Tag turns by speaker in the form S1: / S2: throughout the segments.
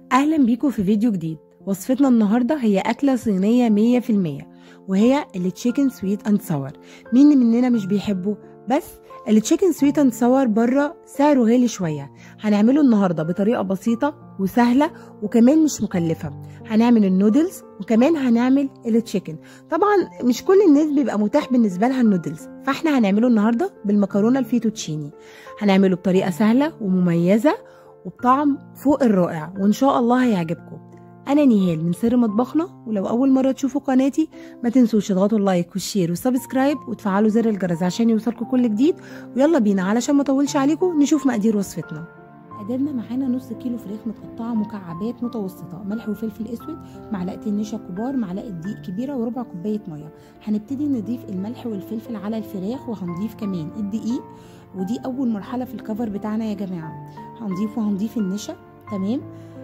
S1: أهلا بيكم في فيديو جديد وصفتنا النهاردة هي أكلة صينية مية في المية وهي التشيكن سويت اند ساور مين مننا مش بيحبه بس التشيكن سويت اند ساور بره سعره غالي شوية هنعمله النهاردة بطريقة بسيطة وسهلة وكمان مش مكلفة هنعمل النودلز وكمان هنعمل التشيكن طبعا مش كل الناس بيبقى متاح بالنسبة لها النودلز فاحنا هنعمله النهاردة بالمكرونة الفيتوتشيني هنعمله بطريقة سهلة ومميزة وبطعم فوق الرائع وان شاء الله هيعجبكم انا نهال من سر مطبخنا ولو اول مره تشوفوا قناتي ما تنسوش تضغطوا اللايك والشير والسبسكرايب وتفعلوا زر الجرس عشان يوصلكم كل جديد ويلا بينا علشان ما اطولش عليكم نشوف مقادير وصفتنا عددنا معانا نص كيلو فراخ متقطعه مكعبات متوسطه ملح وفلفل اسود معلقتين نشا كبار معلقه دقيق كبيره وربع كوبايه ميه هنبتدي نضيف الملح والفلفل على الفراخ وهنضيف كمان الدقيق ودي اول مرحله في الكفر بتاعنا يا جماعه هنضيف وهنضيف النشا تمام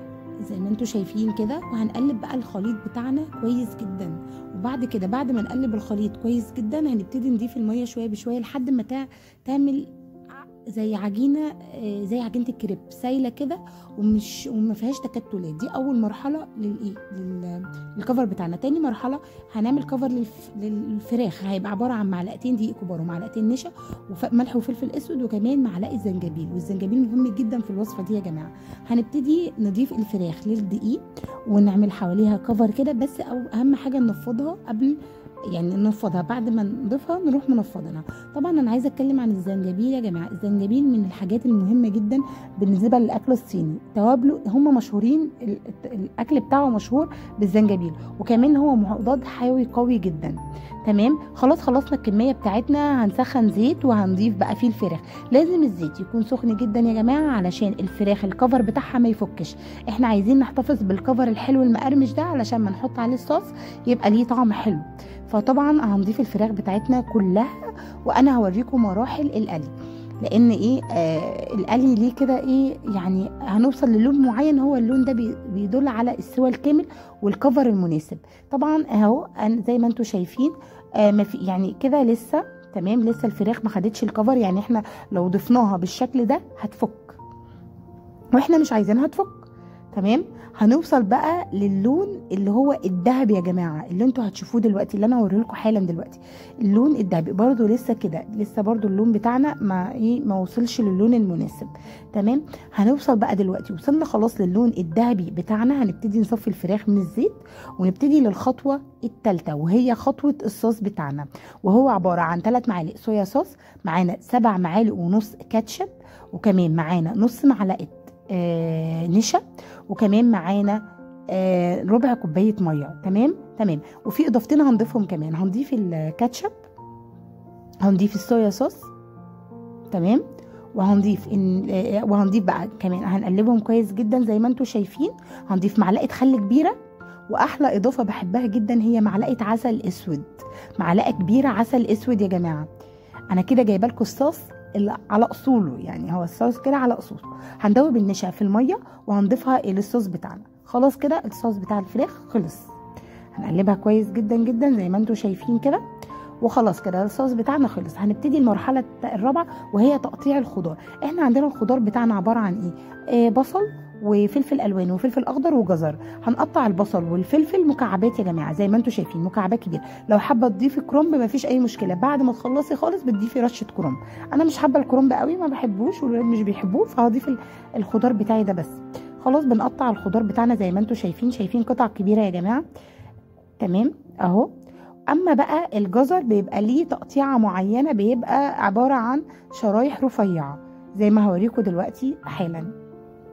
S1: زي ما انتوا شايفين كده وهنقلب بقى الخليط بتاعنا كويس جدا وبعد كده بعد ما نقلب الخليط كويس جدا هنبتدي نضيف الميه شويه بشويه لحد ما تعمل زي عجينه زي عجينه الكريب سايله كده ومش وما فيهاش تكتلات دي اول مرحله للايه للكفر بتاعنا تاني مرحله هنعمل كفر للف... للفراخ هيبقى عباره عن معلقتين دقيق كبار ومعلقتين نشا وملح وفلفل اسود وكمان معلقه زنجبيل والزنجبيل مهم جدا في الوصفه دي يا جماعه هنبتدي نضيف الفراخ للدقيق ونعمل حواليها كفر كده بس أو اهم حاجه ننفضها قبل يعني ننفضها بعد ما نضيفها نروح منفضينها طبعا انا عايزه اتكلم عن الزنجبيل يا جماعه الزنجبيل من الحاجات المهمه جدا بالنسبه للاكل الصيني توابله هم مشهورين الاكل بتاعه مشهور بالزنجبيل وكمان هو مضاد حيوي قوي جدا تمام خلاص خلصنا الكميه بتاعتنا هنسخن زيت وهنضيف بقى فيه الفراخ لازم الزيت يكون سخن جدا يا جماعه علشان الفراخ الكفر بتاعها ما يفكش احنا عايزين نحتفظ بالكفر الحلو المقرمش ده علشان ما نحط عليه الصوص يبقى ليه طعم حلو فطبعا هنضيف الفراخ بتاعتنا كلها وانا هوريكم مراحل القلي لان ايه آه القلي ليه كده ايه يعني هنوصل للون معين هو اللون ده بيدل على السوى الكامل والكفر المناسب طبعا اهو زي ما انتم شايفين آه ما في يعني كده لسه تمام لسه الفراخ ما خدتش الكفر يعني احنا لو ضفناها بالشكل ده هتفك واحنا مش عايزينها تفك تمام هنوصل بقى للون اللي هو الذهبي يا جماعه اللي انتوا هتشوفوه دلوقتي اللي انا هوريه لكم حالا دلوقتي اللون الذهبي برده لسه كده لسه برده اللون بتاعنا ما ايه ما وصلش للون المناسب تمام هنوصل بقى دلوقتي وصلنا خلاص للون الذهبي بتاعنا هنبتدي نصفي الفراخ من الزيت ونبتدي للخطوه الثالثه وهي خطوه الصوص بتاعنا وهو عباره عن 3 معالق صويا صوص معانا 7 معالق ونص كاتشب وكمان معانا نص معلقه آه نشا وكمان معانا آه ربع كوبايه ميه تمام تمام وفي اضافتين هنضيفهم كمان هنضيف الكاتشب هنضيف الصويا صوص تمام وهنضيف إن آه وهنضيف بقى كمان هنقلبهم كويس جدا زي ما انتم شايفين هنضيف معلقه خل كبيره واحلى اضافه بحبها جدا هي معلقه عسل اسود معلقه كبيره عسل اسود يا جماعه انا كده جايبه لكم الصوص اللي على اصوله يعني هو الصوص كده على اصوله هندوب النشا في الميه وهنضيفها للصوص بتاعنا خلاص كده الصوص بتاع الفراخ خلص هنقلبها كويس جدا جدا زي ما انتم شايفين كده وخلاص كده الصوص بتاعنا خلص هنبتدي المرحله الرابعه وهي تقطيع الخضار احنا عندنا الخضار بتاعنا عباره عن ايه آه بصل وفلفل الوان وفلفل اخضر وجزر هنقطع البصل والفلفل مكعبات يا جماعه زي ما انتم شايفين مكعبات كبيره لو حابه تضيفي كرنب مفيش اي مشكله بعد ما تخلصي خالص بتضيفي رشه كرنب انا مش حابه الكرنب قوي ما بحبوش والولاد مش بيحبوه فهضيف الخضار بتاعي ده بس خلاص بنقطع الخضار بتاعنا زي ما انتم شايفين شايفين قطع كبيره يا جماعه تمام اهو اما بقى الجزر بيبقى ليه تقطيعه معينه بيبقى عباره عن شرايح رفيعه زي ما هوريكم دلوقتي حالا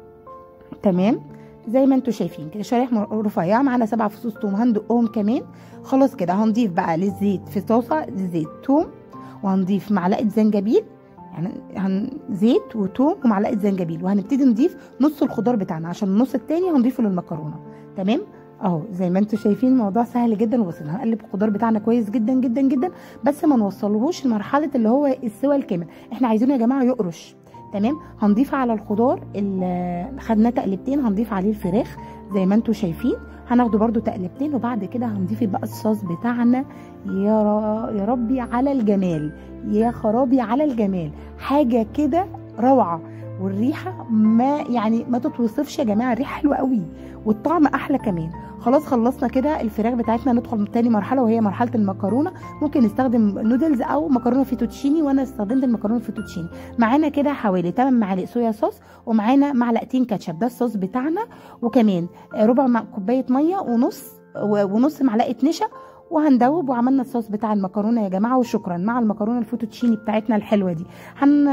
S1: تمام زي ما انتم شايفين كده شرايح رفيعه معانا سبع فصوص توم هندقهم كمان خلاص كده هنضيف بقى للزيت في طاسه زيت توم وهنضيف معلقه زنجبيل يعني هن زيت وتوم ومعلقه زنجبيل وهنبتدي نضيف نص الخضار بتاعنا عشان النص التاني هنضيفه للمكرونه تمام اهو زي ما انتم شايفين الموضوع سهل جدا وبسيط هنقلب الخضار بتاعنا كويس جدا جدا جدا بس ما نوصلهوش لمرحله اللي هو السوى الكامل احنا عايزينه يا جماعه يقرش تمام هنضيف على الخضار خدناه تقلبتين هنضيف عليه الفراخ زي ما انتم شايفين هناخده برده تقلبتين وبعد كده هنضيف بقى الصوص بتاعنا يا ر... يا ربي على الجمال يا خرابي على الجمال حاجه كده روعه والريحه ما يعني ما تتوصفش يا جماعه الريحه حلوه قوي والطعم احلى كمان خلاص خلصنا كده الفراخ بتاعتنا ندخل تاني مرحله وهي مرحله المكرونه ممكن نستخدم نودلز او مكرونه فيتوتشيني وانا استخدمت المكرونه فيتوتشيني معانا كده حوالي 8 معالق صويا صوص ومعانا معلقتين كاتشب ده الصوص بتاعنا وكمان ربع مع كوبايه ميه ونص ونص معلقه نشا وهندوب وعملنا الصوص بتاع المكرونه يا جماعه وشكرا مع المكرونه الفوتوتشيني بتاعتنا الحلوه دي هن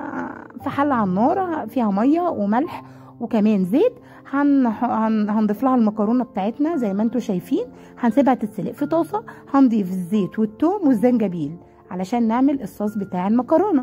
S1: في حله على النار فيها ميه وملح وكمان زيت هن... هن... هنضيف لها المكرونه بتاعتنا زي ما انتم شايفين هنسيبها تتسلق في طاسه هنضيف الزيت والثوم والزنجبيل علشان نعمل الصوص بتاع المكرونه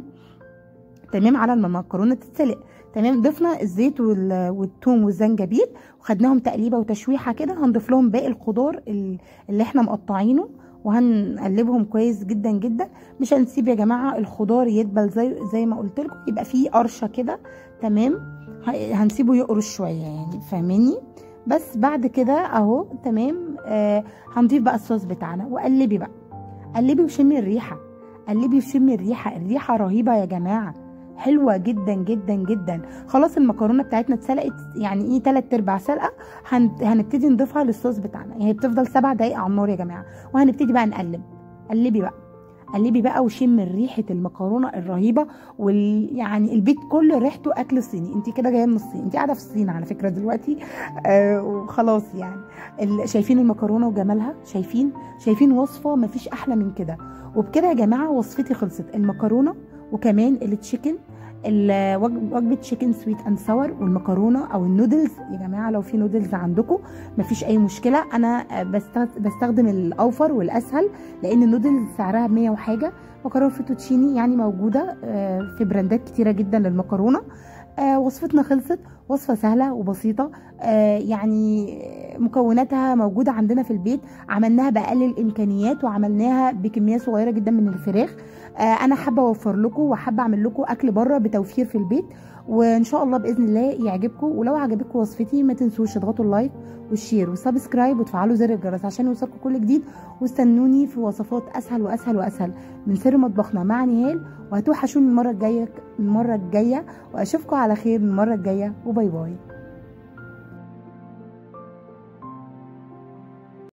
S1: تمام على ما المكرونه تتسلق تمام ضفنا الزيت والثوم والزنجبيل وخدناهم تقليبه وتشويحه كده هنضيف لهم باقي الخضار اللي احنا مقطعينه وهنقلبهم كويس جدا جدا مش هنسيب يا جماعه الخضار يدبل زي زي ما قلت لكم يبقى فيه قرشه كده تمام هنسيبه يقرش شويه يعني فاهماني بس بعد كده اهو تمام آه هنضيف بقى الصوص بتاعنا وقلبي بقى قلبي وشمي الريحه قلبي وشمي الريحه الريحه رهيبه يا جماعه حلوه جدا جدا جدا خلاص المكرونه بتاعتنا اتسلقت يعني ايه تلات ارباع سلقه هنبتدي نضيفها للصوص بتاعنا يعني بتفضل سبع دقايق على النار يا جماعه وهنبتدي بقى نقلب قلبي بقى قلبي بقى وشم ريحه المكرونه الرهيبه وال يعني البيت كله ريحته اكل صيني انت كده جايه من الصين انت قاعده في الصين على فكره دلوقتي آه وخلاص يعني شايفين المكرونه وجمالها شايفين شايفين وصفه مفيش احلى من كده وبكده يا جماعه وصفتي خلصت المكرونه وكمان التشيكن وجبه تشيكن سويت اند ساور والمكرونه او النودلز يا جماعه لو في نودلز عندكم مفيش اي مشكله انا بستخدم الاوفر والاسهل لان النودلز سعرها ب 100 وحاجه مكرونه فيتوتشيني يعني موجوده في براندات كتيره جدا للمكرونه وصفتنا خلصت وصفه سهله وبسيطه يعني مكوناتها موجوده عندنا في البيت عملناها باقل الامكانيات وعملناها بكميه صغيره جدا من الفراخ انا حابه اوفر لكم وحابه اعمل لكم اكل بره بتوفير في البيت وان شاء الله باذن الله يعجبكم ولو عجبتكم وصفتي ما تنسوش تضغطوا اللايك والشير والسبسكرايب وتفعلوا زر الجرس عشان يوصلكم كل جديد واستنوني في وصفات اسهل واسهل واسهل من سر مطبخنا مع نهال وهتوحشوني المره الجايه المره الجايه واشوفكم على خير المره الجايه وباي باي